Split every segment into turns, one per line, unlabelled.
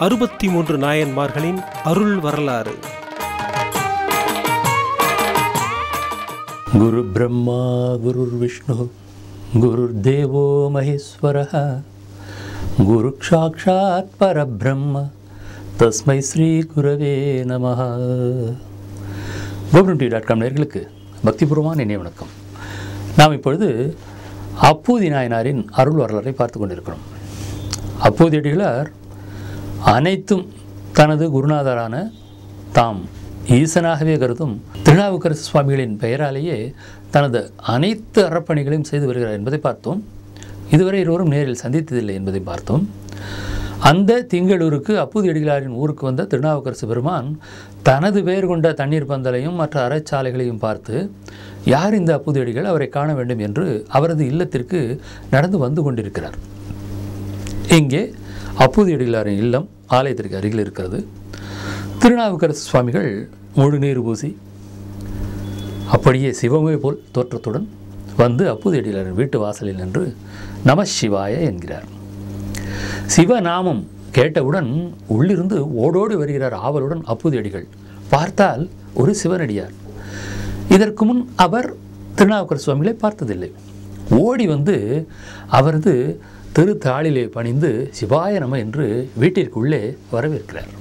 அறுபத்தி மூன்று நாயன்மார்களின் அருள் வரலாறு
குரு பிரம்மா குருர் விஷ்ணு குருர் தேவோ மகேஸ்வரः குரு சாட்சாத் பரபிரம்ம தஸ்மை ஸ்ரீ குரவே நமः கோபுரம் டாட் காம் நேர்களுக்கு பக்திபூர்வமான நினைவு வணக்கம் நாம் இப்பொழுது அப்பூதி நாயனாரின் அருள் வரலாறை பார்த்து கொண்டிருக்கிறோம் அப்பூதி அடிகளார் அனைத்தும் தனது குருநாதரான தாம் ஈசனாகவே கருதும் திருநாவுக்கரசு சுவாமிகளின் பெயராலேயே தனது அனைத்து அறப்பணிகளையும் செய்து வருகிறார் என்பதை பார்த்தோம் இதுவரை இருவரும் நேரில் சந்தித்ததில்லை என்பதை பார்த்தோம் அந்த திங்களூருக்கு அப்பூதி அடிகளாரின் ஊருக்கு வந்த திருநாவுக்கரசு பெருமான் தனது பெயர் கொண்ட தண்ணீர் பந்தலையும் மற்ற அறச்சாலைகளையும் பார்த்து யார் இந்த அப்பூதி அடிகள் அவரை காண வேண்டும் என்று அவரது இல்லத்திற்கு நடந்து வந்து கொண்டிருக்கிறார் இங்கே அப்பூதி அடிகளாரின் இல்லம் ஆலயத்திற்கு அருகில் இருக்கிறது திருநாவுக்கரசு சுவாமிகள் முழு நீர் பூசி அப்படியே சிவமே போல் தோற்றத்துடன் வந்து அப்பூதி அடிகளாரின் வீட்டு வாசலில் நின்று நம சிவாய என்கிறார் சிவநாமம் கேட்டவுடன் உள்ளிருந்து ஓடோடி வருகிறார் ஆவலுடன் அப்பூதி அடிகள் பார்த்தால் ஒரு சிவனடியார் இதற்கு முன் அவர் திருநாவுக்கரசு சுவாமிகளை பார்த்ததில்லை ஓடி வந்து அவரது திருத்தாளிலே பணிந்து சிவாய நம என்று வீட்டிற்குள்ளே வரவேற்கிறார்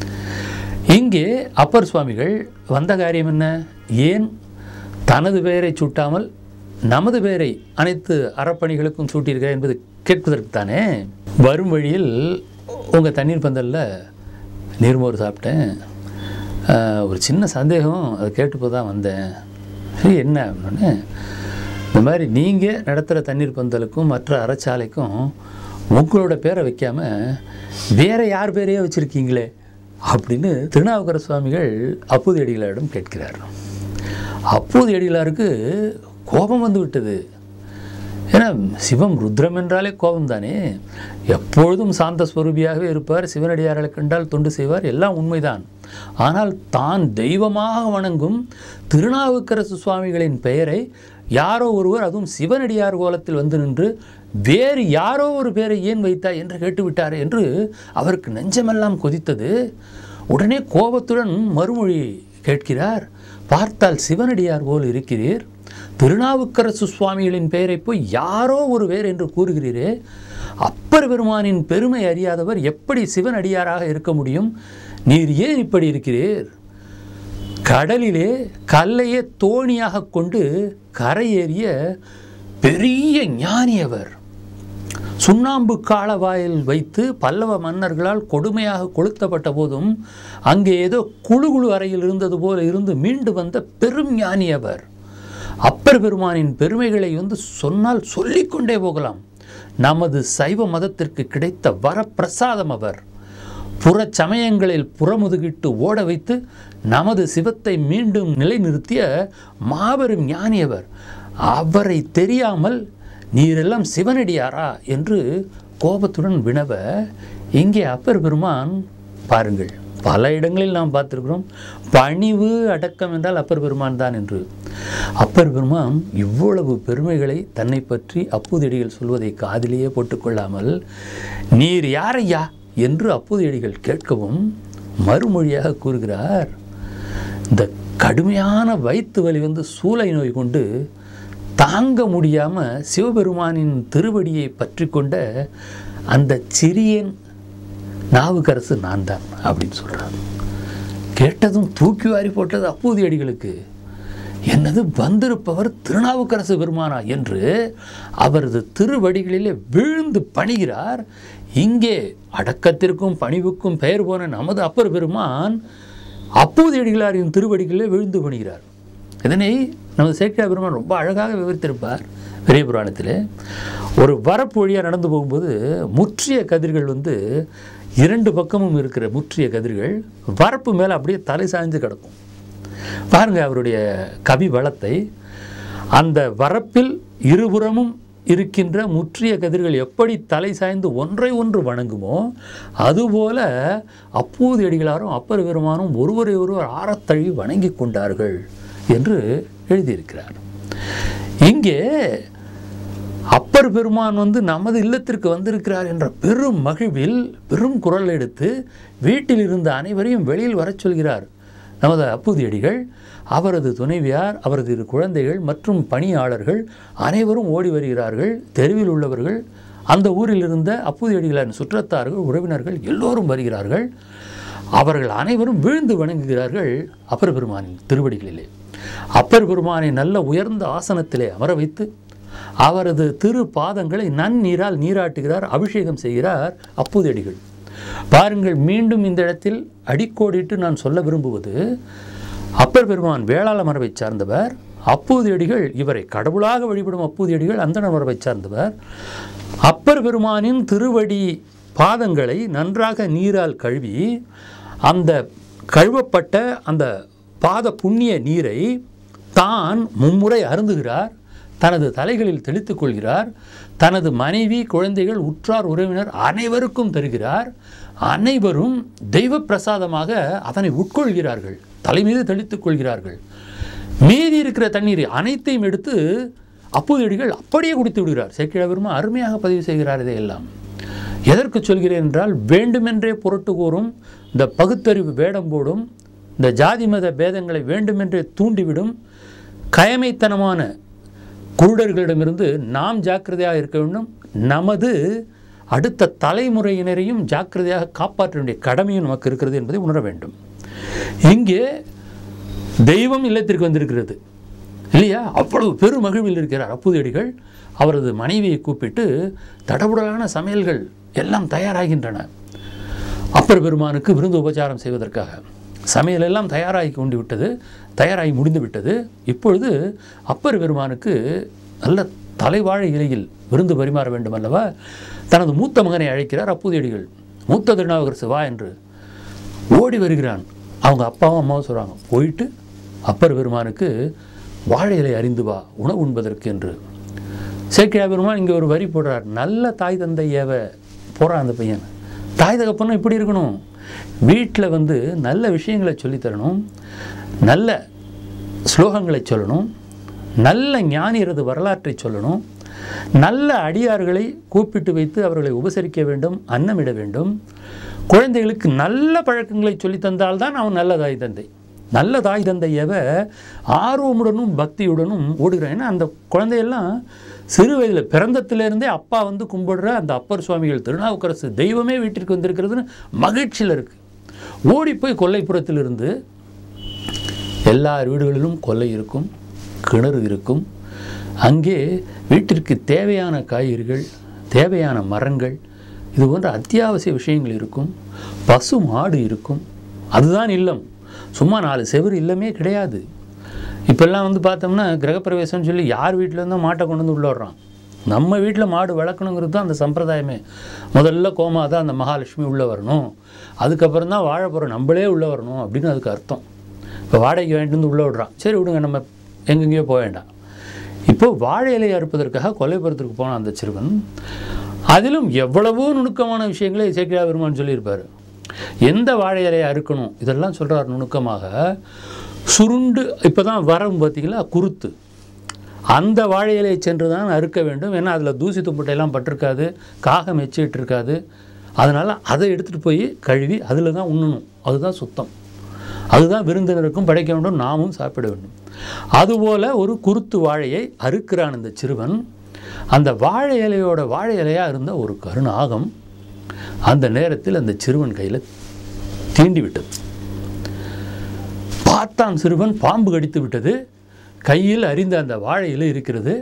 இங்கே அப்பர் சுவாமிகள் வந்த காரியம் என்ன ஏன் தனது பெயரை சூட்டாமல் நமது பெயரை அனைத்து அறப்பணிகளுக்கும் சூட்டியிருக்கிறார் என்பது கேட்பதற்கு தானே வரும் வழியில் உங்கள் தண்ணீர் பந்தலில் நீர்மோர் சாப்பிட்டேன் ஆஹ், ஒரு சின்ன சந்தேகம் அதை கேட்டுப்போ தான் வந்தேன் சரி என்ன அப்படின்னே இந்த மாதிரி நீங்கள் நடத்துகிற தண்ணீர் பந்தலுக்கும் மற்ற அறச்சாலைக்கும் உங்களோட பேரை வைக்காம வேற யார் பேரையே வச்சுருக்கீங்களே அப்படின்னு திருநாவுக்கர சுவாமிகள் அப்பூதி அடிகளாரிடம் கேட்கிறார் அப்பூதி அடிகளாருக்கு கோபம் வந்து விட்டது ஏன்னா சிவம் ருத்ரம் என்றாலே கோபம் தானே எப்பொழுதும் சாந்த ஸ்வரூபியாகவே இருப்பார் சிவனடியார்களை கண்டால் தொண்டு செய்வார் எல்லாம் உண்மைதான் ஆனால் தான் தெய்வமாக வணங்கும் திருநாவுக்கரசு சுவாமிகளின் பெயரை யாரோ ஒருவர் அதுவும் சிவனடியார் கோலத்தில் வந்து நின்று வேறு யாரோ ஒரு பேரை ஏன் வைத்தாய் என்று கேட்டுவிட்டார் என்று அவருக்கு நெஞ்சமெல்லாம் கொதித்தது உடனே கோபத்துடன் மறுமொழி கேட்கிறார் பார்த்தால் சிவனடியார் போல் இருக்கிறீர் திருநாவுக்கரசு சுவாமிகளின் பெயரை போய் யாரோ ஒரு வேர் என்று கூறுகிறீரே அப்பர் பெருமானின் பெருமை அறியாதவர் எப்படி சிவனடியாராக இருக்க முடியும் நீர் ஏன் இப்படி இருக்கிறீர் கடலிலே கல்லையே தோணியாக கொண்டு கரையேறிய பெரிய ஞானி அவர் சுண்ணாம்பு காலவாயில் வைத்து பல்லவ மன்னர்களால் கொடுமையாக கொளுத்தப்பட்ட போதும் அங்கே ஏதோ குழு குழு அறையில் இருந்தது போல இருந்து மீண்டு வந்த பெரும் ஞானி அவர் அப்பர் பெருமானின் பெருமைகளை வந்து சொன்னால் சொல்லிக்கொண்டே போகலாம் நமது சைவ மதத்திற்கு கிடைத்த வரப்பிரசாதம் அவர் புற சமயங்களில் புறமுதுகிட்டு ஓட வைத்து நமது சிவத்தை மீண்டும் நிலைநிறுத்திய மாபெரும் ஞானியவர் அவரை தெரியாமல் நீரெல்லாம் சிவனடியாரா என்று கோபத்துடன் வினவ இங்கே அப்பர் பெருமான் பாருங்கள் பல இடங்களில் நாம் பார்த்திருக்கிறோம் பணிவு அடக்கம் என்றால் அப்பர் பெருமான் தான் என்று அப்பர் பெருமான் இவ்வளவு பெருமைகளை தன்னை பற்றி அப்பூதடிகள் சொல்வதை காதிலேயே போட்டுக்கொள்ளாமல் நீர் யாரையா என்று அப்பூதடிகள் கேட்கவும் மறுமொழியாக கூறுகிறார் இந்த கடுமையான வயிற்று வலி வந்து சூளை நோய் கொண்டு தாங்க முடியாமல் சிவபெருமானின் திருவடியை பற்றி கொண்ட அந்த சிறியன் நாவுக்கரசு நான் தான் அப்படின்னு சொல்கிறார் கேட்டதும் தூக்கி வாரி போட்டது அப்பூதி அடிகளுக்கு என்னது வந்திருப்பவர் திருநாவுக்கரசு பெருமானா என்று அவரது திருவடிகளிலே விழுந்து பணிகிறார் இங்கே அடக்கத்திற்கும் பணிவுக்கும் பெயர் போன நமது அப்பர் பெருமான் அப்பூதி அடிகளாரின் திருவடிகளிலே விழுந்து பணிகிறார் இதனை நமது சேக்கியா பெருமான் ரொம்ப அழகாக விவரித்திருப்பார் பெரிய புராணத்தில் ஒரு வரப்பு வழியாக நடந்து போகும்போது முற்றிய கதிர்கள் வந்து இரண்டு பக்கமும் இருக்கிற முற்றிய கதிர்கள் வரப்பு மேலே அப்படியே தலை சாய்ந்து கிடக்கும் பாருங்க அவருடைய கவி வளத்தை அந்த வரப்பில் இருபுறமும் இருக்கின்ற முற்றிய கதிர்கள் எப்படி தலை சாய்ந்து ஒன்றை ஒன்று வணங்குமோ அதுபோல அப்பூதி அடிகளாரும் அப்பர் பெருமானும் ஒருவரை ஒருவர் ஆரத்தழுவி வணங்கி கொண்டார்கள் என்று எழுதியிருக்கிறார் இங்கே அப்பர் பெருமான் வந்து நமது இல்லத்திற்கு வந்திருக்கிறார் என்ற பெரும் மகிழ்வில் பெரும் குரல் எடுத்து வீட்டில் இருந்த அனைவரையும் வெளியில் வரச் சொல்கிறார் நமது அப்புதியடிகள் அவரது துணைவியார் அவரது இரு குழந்தைகள் மற்றும் பணியாளர்கள் அனைவரும் ஓடி வருகிறார்கள் தெருவில் உள்ளவர்கள் அந்த ஊரில் இருந்த அப்புதியடிகளின் சுற்றத்தார்கள் உறவினர்கள் எல்லோரும் வருகிறார்கள் அவர்கள் அனைவரும் வீழ்ந்து வணங்குகிறார்கள் அப்பர் பெருமானின் திருவடிகளிலே அப்பர் பெருமானை நல்ல உயர்ந்த ஆசனத்திலே அமர வைத்து அவரது திரு பாதங்களை நன்னீரால் நீராட்டுகிறார் அபிஷேகம் செய்கிறார் அப்பூதடிகள் பாருங்கள் மீண்டும் இந்த இடத்தில் அடிக்கோடிட்டு நான் சொல்ல விரும்புவது அப்பர் பெருமான் வேளாள மரபைச் சார்ந்தவர் அப்பூதியடிகள் இவரை கடவுளாக வழிபடும் அப்பூதியடிகள் அந்தணர் மரபைச் சார்ந்தவர் அப்பர் பெருமானின் திருவடி பாதங்களை நன்றாக நீரால் கழுவி அந்த கழுவப்பட்ட அந்த பாத புண்ணிய நீரை தான் மும்முறை அருந்துகிறார் தனது தலைகளில் தெளித்துக் கொள்கிறார் தனது மனைவி குழந்தைகள் உற்றார் உறவினர் அனைவருக்கும் தருகிறார் அனைவரும் தெய்வ பிரசாதமாக அதனை உட்கொள்கிறார்கள் தலை மீது தெளித்துக் கொள்கிறார்கள் மீதி இருக்கிற தண்ணீரை அனைத்தையும் எடுத்து அப்போதடிகள் அப்படியே குடித்து விடுகிறார் சேக்கிழவருமா அருமையாக பதிவு செய்கிறார் இதையெல்லாம் எதற்கு சொல்கிறேன் என்றால் வேண்டுமென்றே பொருட்டு கூறும் இந்த பகுத்தறிவு வேடம் போடும் இந்த ஜாதி மத பேதங்களை வேண்டுமென்றே தூண்டிவிடும் கயமைத்தனமான குருடர்களிடமிருந்து நாம் ஜாக்கிரதையாக இருக்க வேண்டும் நமது அடுத்த தலைமுறையினரையும் ஜாக்கிரதையாக காப்பாற்ற வேண்டிய கடமையும் நமக்கு இருக்கிறது என்பதை உணர வேண்டும் இங்கே தெய்வம் இல்லத்திற்கு வந்திருக்கிறது இல்லையா அவ்வளவு பெரும் மகிழ்வில் இருக்கிறார் அப்புதடிகள் அவரது மனைவியை கூப்பிட்டு தடபுடலான சமையல்கள் எல்லாம் தயாராகின்றன அப்பர் பெருமானுக்கு விருந்து உபச்சாரம் செய்வதற்காக சமையல் எல்லாம் தயாராகி கொண்டு விட்டது தயாராகி முடிந்து விட்டது இப்பொழுது அப்பர் பெருமானுக்கு நல்ல தலைவாழை இலையில் விருந்து பரிமாற வேண்டும் அல்லவா தனது மூத்த மகனை அழைக்கிறார் அப்பூதியடிகள் மூத்த திருநாவுக்கரசு வா என்று ஓடி வருகிறான் அவங்க அப்பாவும் அம்மாவும் சொல்கிறாங்க போயிட்டு அப்பர் பெருமானுக்கு வாழை இலை அறிந்து வா உணவு உண்பதற்கு என்று சேக்கிழா பெருமான் இங்கே ஒரு வரி போடுறார் நல்ல தாய் தந்தை ஏவ போகிறான் அந்த பையன் தாய் தகப்பனும் இப்படி இருக்கணும் வீட்டில் வந்து நல்ல விஷயங்களை சொல்லித் தரணும் நல்ல ஸ்லோகங்களை சொல்லணும் நல்ல ஞானியரது வரலாற்றை சொல்லணும் நல்ல அடியார்களை கூப்பிட்டு வைத்து அவர்களை உபசரிக்க வேண்டும் அன்னமிட வேண்டும் குழந்தைகளுக்கு நல்ல பழக்கங்களை சொல்லித் தந்தால்தான் அவன் நல்ல தாய் தந்தை நல்ல தாய் தந்தையவ ஆர்வமுடனும் பக்தியுடனும் ஓடுகிறான் ஏன்னா அந்த குழந்தையெல்லாம் சிறு வயதில் பிறந்தத்திலிருந்தே அப்பா வந்து கும்பிடுற அந்த அப்பர் சுவாமிகள் திருநாவுக்கரசு தெய்வமே வீட்டிற்கு வந்திருக்கிறதுன்னு மகிழ்ச்சியில் இருக்கு ஓடி போய் கொல்லைப்புறத்திலிருந்து எல்லார் வீடுகளிலும் கொல்லை இருக்கும் கிணறு இருக்கும் அங்கே வீட்டிற்கு தேவையான காய்கறிகள் தேவையான மரங்கள் இது போன்ற அத்தியாவசிய விஷயங்கள் இருக்கும் பசு மாடு இருக்கும் அதுதான் இல்லம் சும்மா நாலு செவுரு இல்லமே கிடையாது இப்போல்லாம் வந்து பார்த்தோம்னா கிரகப்பிரவேசம்னு சொல்லி யார் வீட்டில் இருந்தோ மாட்டை கொண்டு வந்து உள்ள வர்றான் நம்ம வீட்டில் மாடு வளர்க்கணுங்கிறது தான் அந்த சம்பிரதாயமே முதல்ல கோமாதா அந்த மகாலட்சுமி உள்ளே வரணும் அதுக்கப்புறம் தான் வாழைப்பழம் நம்மளே உள்ளே வரணும் அப்படின்னு அதுக்கு அர்த்தம் இப்போ வாடகைக்கு வாங்கிட்டு வந்து உள்ளே விடுறான் சரி விடுங்க நம்ம எங்கெங்கேயோ போக வேண்டாம் இப்போ வாழை இலையை அறுப்பதற்காக கொல்லைப்புறத்திற்கு போனான் அந்த சிறுவன் அதிலும் எவ்வளவோ நுணுக்கமான விஷயங்களை சேக்கிழா பெருமான் சொல்லியிருப்பார் எந்த வாழை இலையை அறுக்கணும் இதெல்லாம் சொல்கிறார் நுணுக்கமாக சுருண்டு இப்போ தான் வரம் பார்த்தீங்களா குருத்து அந்த வாழை இலையை சென்று தான் அறுக்க வேண்டும் ஏன்னா அதில் தூசி துப்பட்டையெல்லாம் பட்டிருக்காது காகம் எச்சிட்டு இருக்காது அதனால் அதை எடுத்துகிட்டு போய் கழுவி அதில் தான் உண்ணணும் அதுதான் சுத்தம் அதுதான் விருந்தினருக்கும் படைக்க வேண்டும் நாமும் சாப்பிட வேண்டும் அதுபோல ஒரு குருத்து வாழையை அறுக்கிறான் இந்த சிறுவன் அந்த வாழை இலையோட வாழை இலையாக இருந்த ஒரு கருணாகம் அந்த நேரத்தில் அந்த சிறுவன் கையில் தீண்டி விட்டது பார்த்தான் சிறுவன் பாம்பு கடித்து விட்டது கையில் அறிந்த அந்த வாழை இலை இருக்கிறது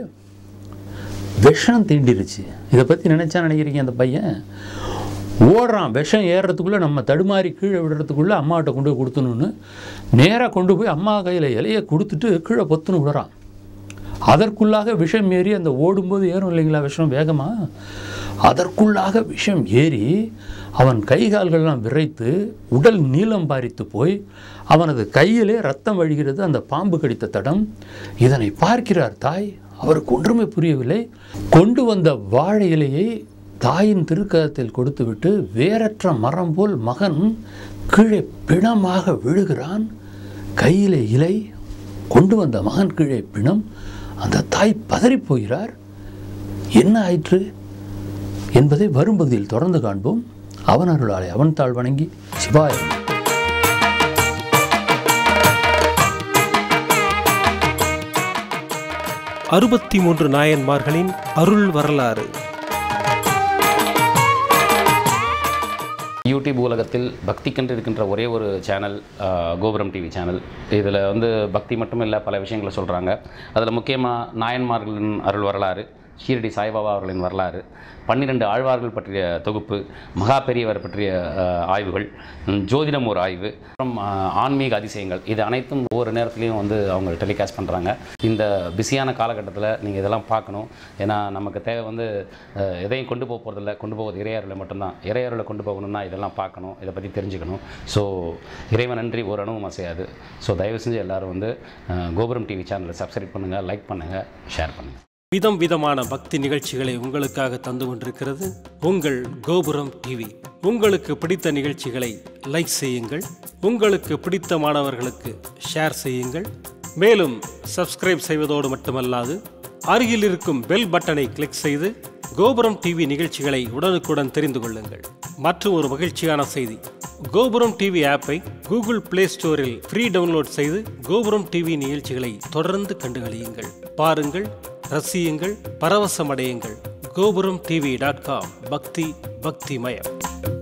விஷம் தீண்டிருச்சு இதை பற்றி நினச்சா நினைக்கிறீங்க அந்த பையன் ஓடுறான் விஷம் ஏறுறதுக்குள்ளே நம்ம தடுமாறி கீழே விடுறதுக்குள்ளே அம்மாட்ட கொண்டு போய் கொடுத்தணுன்னு நேராக கொண்டு போய் அம்மா கையில் இலையை கொடுத்துட்டு கீழே பொத்துன்னு விடுறான் அதற்குள்ளாக விஷம் ஏறி அந்த ஓடும்போது ஏறும் இல்லைங்களா விஷம் வேகமாக அதற்குள்ளாக விஷம் ஏறி அவன் கை கால்கள்லாம் விரைத்து உடல் நீளம் பாரித்து போய் அவனது கையிலே ரத்தம் வழிகிறது அந்த பாம்பு கடித்த தடம் இதனை பார்க்கிறார் தாய் அவருக்கு ஒன்றுமே புரியவில்லை கொண்டு வந்த வாழை இலையை தாயின் திருக்கரத்தில் கொடுத்துவிட்டு வேறற்ற மரம் போல் மகன் கீழே பிணமாக விழுகிறான் கையிலே இலை கொண்டு வந்த மகன் கீழே பிணம் அந்த தாய் பதறிப் போகிறார் என்ன ஆயிற்று என்பதை வரும் பகுதியில் தொடர்ந்து காண்போம் அவன் அருளாலே அவன் தாழ் வணங்கி சிவாயம்
அறுபத்தி மூன்று நாயன்மார்களின் அருள் வரலாறு
யூடியூப் உலகத்தில் பக்திக்கென்று இருக்கின்ற ஒரே ஒரு சேனல் ஆஹ், கோபுரம் டிவி சேனல் இதில் வந்து பக்தி மட்டும் இல்லை பல விஷயங்களை சொல்கிறாங்க அதில் முக்கியமாக நாயன்மார்களின் அருள் வரலாறு ஷீரடி சாய்பாபா அவர்களின் வரலாறு பன்னிரெண்டு ஆழ்வார்கள் பற்றிய தொகுப்பு மகா பெரியவர் பற்றிய ஆஹ், ஆய்வுகள் ம், ஜோதிடம் ஒரு ஆய்வு அப்புறம் ஆஹ், ஆன்மீக அதிசயங்கள் இது அனைத்தும் ஒவ்வொரு நேரத்துலையும் வந்து அவங்க டெலிகாஸ்ட் பண்ணுறாங்க இந்த பிஸியான காலகட்டத்தில் நீங்கள் இதெல்லாம் பார்க்கணும் ஏன்னா நமக்கு தேவை வந்து அஹ், எதையும் கொண்டு போக போகிறதில்ல கொண்டு போவது இறையாறுல மட்டும்தான் இறையாறுல கொண்டு போகணும்னா இதெல்லாம் பார்க்கணும் இதை பற்றி தெரிஞ்சுக்கணும் ஸோ இறைவன் நன்றி ஒரு அணுவும் அசையாது ஸோ தயவு செஞ்சு எல்லாரும் வந்து அஹ், கோபுரம் டிவி சேனலை சப்ஸ்கிரைப் பண்ணுங்கள் லைக் பண்ணுங்கள் ஷேர் பண்ணுங்கள்
விதம் விதமான பக்தி நிகழ்ச்சிகளை உங்களுக்காக தந்து கொண்டிருக்கிறது உங்கள் கோபுரம் டிவி உங்களுக்கு பிடித்த நிகழ்ச்சிகளை லைக் செய்யுங்கள் உங்களுக்கு பிடித்த மாணவர்களுக்கு ஷேர் செய்யுங்கள் மேலும் சப்ஸ்கிரைப் செய்வதோடு மட்டுமல்லாது அருகில் இருக்கும் பெல் பட்டனை கிளிக் செய்து கோபுரம் டிவி நிகழ்ச்சிகளை உடனுக்குடன் தெரிந்து கொள்ளுங்கள் மற்றும் ஒரு மகிழ்ச்சியான செய்தி கோபுரம் டிவி ஆப்பை கூகுள் பிளே ஸ்டோரில் ஃப்ரீ டவுன்லோட் செய்து கோபுரம் டிவி நிகழ்ச்சிகளை தொடர்ந்து கண்டுகளியுங்கள் பாருங்கள் ரசியுங்கள் பரவசமடையுங்கள் கோபுரம் டிவி டாட் காம் பக்தி பக்திமயம்